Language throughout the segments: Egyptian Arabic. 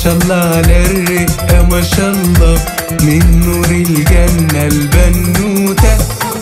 شاء الله على الرقة ما شاء الله من نور الجنة البنوتة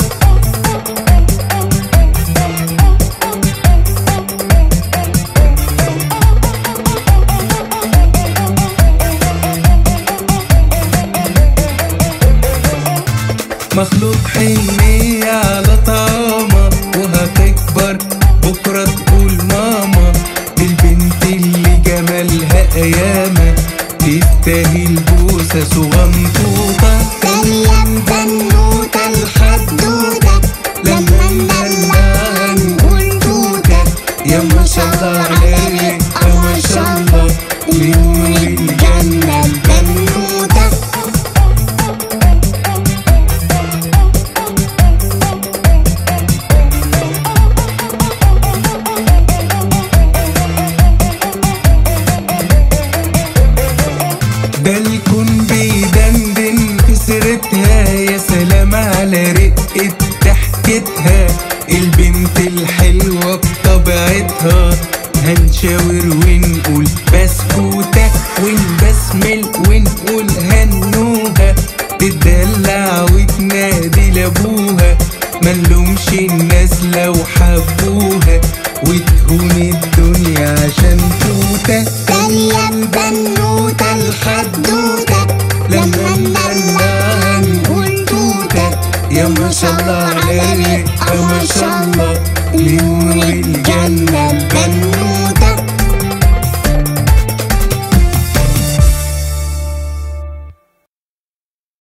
مخلوق حنية على طعامة وهتكبر بكرة تقول ماما البنت اللي جمالها قيامة تستاهل بوسة صغنطوطة مريم بنوتة الحدوتة لما ندلعها نقول توتة يا ما شاء الله عليك يا ما شاء الله لنور الجنة البنوتة ده الكون بيدندن في سيرتها يا سلام على رقة ضحكتها البنت الحلوة بطبيعتها هنشاور ونقول بسكوتة ونبسمل ونقول هنوها تدلع وتنادي لابوها ملومش الناس لو حبوها وتهون الدنيا عشان توته مريم بنوتة الحدوتة لما ندلعها نقول توتة يا ما شاء الله عليك